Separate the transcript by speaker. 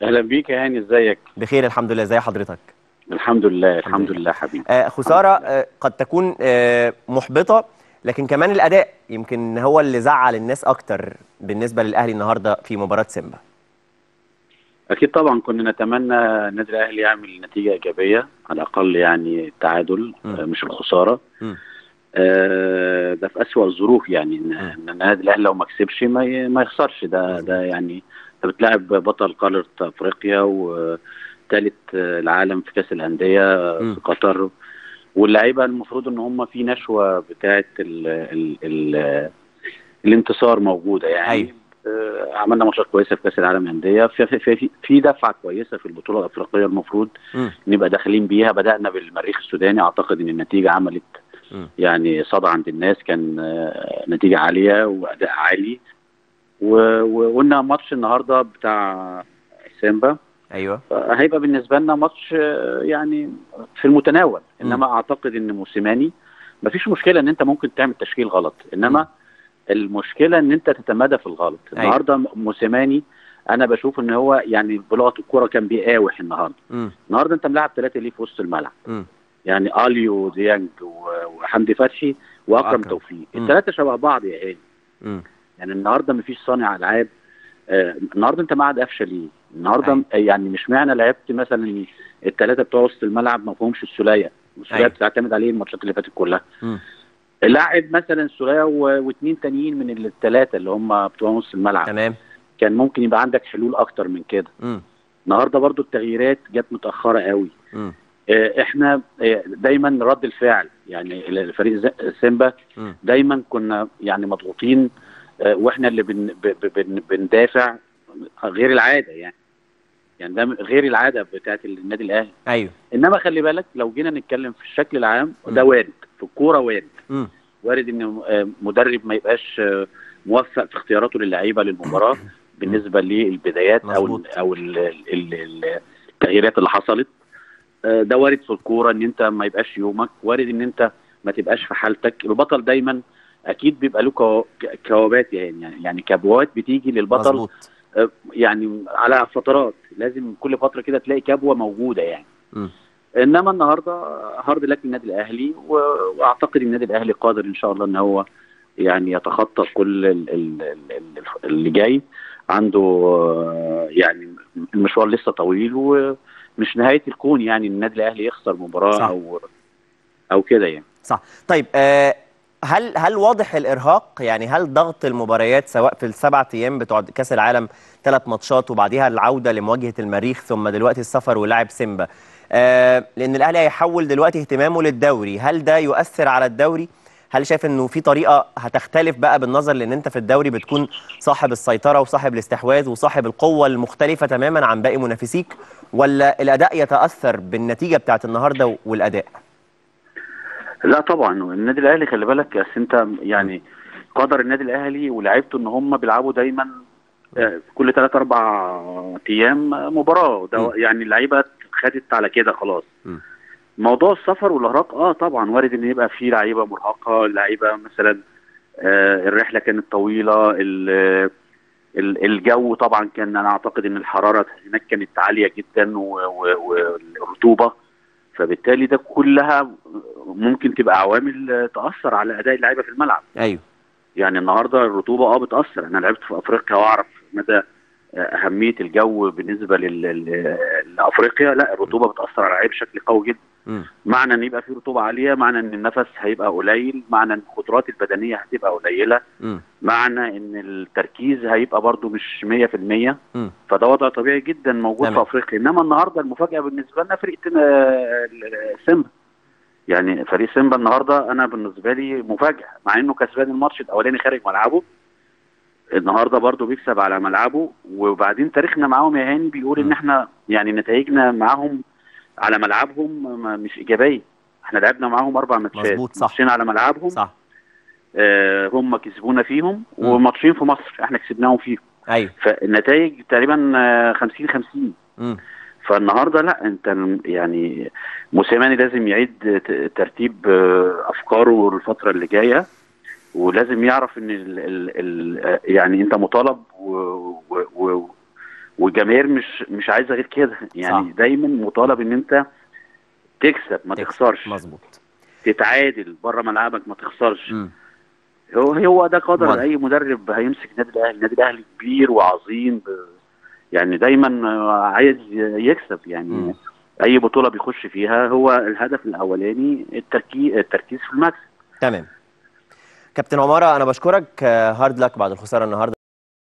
Speaker 1: اهلا بيك يا هاني ازيك
Speaker 2: بخير الحمد لله ازي حضرتك
Speaker 1: الحمد لله الحمد لله حبيبي
Speaker 2: آه خساره آه قد تكون آه محبطه لكن كمان الاداء يمكن هو اللي زعل الناس اكتر بالنسبه للاهلي النهارده في مباراه سيمبا
Speaker 1: اكيد طبعا كنا نتمنى النادي الاهلي يعمل نتيجه ايجابيه على الاقل يعني التعادل
Speaker 2: م.
Speaker 1: آه، مش الخساره
Speaker 2: م.
Speaker 1: آه، ده في اسوأ الظروف يعني ان إن النادي الاهلي لو ما كسبش ما ي- ما يخسرش ده ده يعني انت بتلاعب بطل قاره افريقيا وثالث العالم في كاس الانديه
Speaker 2: م.
Speaker 1: في قطر واللعيبه المفروض ان هم في نشوه بتاعه ال ال ال الانتصار موجوده يعني
Speaker 2: أيوة.
Speaker 1: آه، عملنا ماتشات كويسه في كاس العالم للانديه في, في, في, في دفعه كويسه في البطوله الافريقيه المفروض
Speaker 2: م.
Speaker 1: نبقى داخلين بيها بدانا بالمريخ السوداني اعتقد ان النتيجه عملت
Speaker 2: م.
Speaker 1: يعني صدى عند الناس كان آه، نتيجه عاليه واداء عالي و- وقلنا ماتش النهارده بتاع سيمبا
Speaker 2: ايوه
Speaker 1: آه، هيبقى بالنسبه لنا ماتش آه، يعني في المتناول
Speaker 2: م.
Speaker 1: انما اعتقد ان موسيماني مفيش مشكله ان انت ممكن تعمل تشكيل غلط انما المشكله ان انت تتمادى في الغلط
Speaker 2: أيوة.
Speaker 1: النهارده موسيماني انا بشوف ان هو يعني بلغه الكوره كان بيقاوح النهارده
Speaker 2: م.
Speaker 1: النهارده انت ملاعب ثلاثه ليه في وسط الملعب
Speaker 2: م.
Speaker 1: يعني اليو وديانج و- وحمدي فتحي واكرم
Speaker 2: وأكرم.
Speaker 1: توفيق
Speaker 2: مم.
Speaker 1: الثلاثه شبه بعض يا هاني
Speaker 2: م.
Speaker 1: يعني النهارده مفيش صانع العاب آه النهارده انت معاد قفشه ليه؟ النهارده
Speaker 2: أيوة.
Speaker 1: يعني مش معنى لعبت مثلا الثلاثه بتوع وسط الملعب ما فيهمش السوليه السوليه
Speaker 2: أيوة.
Speaker 1: بتعتمد عليه الماتشات اللي فاتت كلها
Speaker 2: م.
Speaker 1: لاعب مثلا السوليه و- واثنين تانيين من الثلاثه اللي هم بتوع نص الملعب
Speaker 2: تمام
Speaker 1: كان ممكن يبقى عندك حلول اكتر من كده
Speaker 2: م.
Speaker 1: النهارده برضو التغييرات جت متاخره قوي
Speaker 2: م.
Speaker 1: آه، احنا آه، دايما رد الفعل يعني الفريق ز- سيمبا
Speaker 2: م.
Speaker 1: دايما كنا يعني مضغوطين آه، واحنا اللي بن ب- ب- بن بندافع غير العاده يعني يعني ده غير العاده بتاعت النادي الاهلي
Speaker 2: ايوه
Speaker 1: انما خلي بالك لو جينا نتكلم في الشكل العام
Speaker 2: م.
Speaker 1: ده وارد في الكوره وارد
Speaker 2: م.
Speaker 1: وارد ان آه، مدرب ما يبقاش آه، موفق في اختياراته للعيبه للمباراه بالنسبه للبدايات او
Speaker 2: مظبوط.
Speaker 1: ال او ال ال ال التغييرات اللي حصلت آه، ده وارد في الكوره ان انت ما يبقاش يومك وارد ان انت ما تبقاش في حالتك البطل دايما اكيد بيبقى له كو- ك- كوابات يعني يعني كبوات بتيجي للبطل
Speaker 2: مظبوط
Speaker 1: آه، يعني على فترات لازم كل فتره كده تلاقي كبوه موجوده يعني
Speaker 2: م.
Speaker 1: انما النهارده هارد لك النادي الاهلي و- واعتقد النادي الاهلي قادر ان شاء الله ان هو يعني يتخطى كل ال- ال- ال- ال- اللي جاي عنده آه، يعني المشوار لسه طويل ومش نهايه الكون يعني النادي الاهلي يخسر مباراه
Speaker 2: صح.
Speaker 1: او او كده يعني
Speaker 2: صح طيب آه هل هل واضح الارهاق يعني هل ضغط المباريات سواء في السبع ايام بتوع كاس العالم ثلاث ماتشات وبعديها العوده لمواجهه المريخ ثم دلوقتي السفر ولاعب سيمبا آه لان الاهلي هيحول دلوقتي اهتمامه للدوري هل ده يؤثر على الدوري هل شايف انه في طريقه هتختلف بقى بالنظر لان انت في الدوري بتكون صاحب السيطره وصاحب الاستحواذ وصاحب القوه المختلفه تماما عن باقي منافسيك ولا الاداء يتاثر بالنتيجه بتاعت النهارده والاداء
Speaker 1: لا طبعا النادي الاهلي خلي بالك اصل انت يعني قدر النادي الاهلي ولاعيبته ان هم بيلعبوا دايما آه، كل ثلاث اربع ايام مباراه ده
Speaker 2: م.
Speaker 1: يعني اللعيبه خدت على كده خلاص
Speaker 2: م.
Speaker 1: موضوع السفر والارهاق اه طبعا وارد ان يبقى في لعيبه مرهقه لعيبه مثلا آه الرحله كانت طويله ال- ال- الجو طبعا كان انا اعتقد ان الحراره هناك كانت عاليه جدا و- و- والرطوبه فبالتالي ده كلها ممكن تبقى عوامل تاثر على اداء اللعيبه في الملعب
Speaker 2: ايوه
Speaker 1: يعني النهارده الرطوبه اه بتاثر انا لعبت في افريقيا واعرف مدى اهميه الجو بالنسبه لل- لل- لافريقيا لا الرطوبه بتاثر على اللعيبه بشكل قوي جدا
Speaker 2: مم.
Speaker 1: معنى ان يبقى في رطوبه عاليه معنى ان النفس هيبقى قليل معنى ان القدرات البدنيه هتبقى قليله
Speaker 2: مم.
Speaker 1: معنى ان التركيز هيبقى برضو مش 100%
Speaker 2: مم.
Speaker 1: فده وضع طبيعي جدا موجود
Speaker 2: تمام.
Speaker 1: في افريقيا انما النهارده المفاجاه بالنسبه لنا فريق تن- آه، سيمبا يعني فريق سيمبا النهارده انا بالنسبه لي مفاجاه مع انه كسبان الماتش الاولاني خارج ملعبه النهارده برضو بيكسب على ملعبه وبعدين تاريخنا معاهم يا هاني بيقول ان
Speaker 2: م.
Speaker 1: احنا يعني نتائجنا معاهم على ملعبهم ما- مش ايجابيه احنا لعبنا معاهم اربع ماتشات
Speaker 2: مظبوط، صح.
Speaker 1: ماتشين على ملعبهم
Speaker 2: صح
Speaker 1: آه هم كسبونا فيهم
Speaker 2: م.
Speaker 1: وماتشين في مصر احنا كسبناهم فيهم
Speaker 2: ايوه
Speaker 1: فالنتائج تقريبا آه، 50 50
Speaker 2: مم.
Speaker 1: فالنهارده لا انت يعني موسيماني لازم يعيد ت- ترتيب آه، افكاره الفتره اللي جايه ولازم يعرف ان ال ال ال يعني انت مطالب و و و والجماهير مش مش عايزه غير كده يعني
Speaker 2: صح.
Speaker 1: دايما مطالب ان انت تكسب ما
Speaker 2: تكسب.
Speaker 1: تخسرش
Speaker 2: مظبوط
Speaker 1: تتعادل بره ملعبك ما تخسرش
Speaker 2: مم.
Speaker 1: هو هو ده قدر
Speaker 2: واضح.
Speaker 1: اي مدرب هيمسك النادي الاهلي النادي الاهلي كبير وعظيم ب... يعني دايما آه، عايز يكسب يعني
Speaker 2: مم.
Speaker 1: اي بطوله بيخش فيها هو الهدف الاولاني التركيز التركيز في المكسب
Speaker 2: تمام كابتن عمارة أنا بشكرك هارد لك بعد الخسارة النهاردة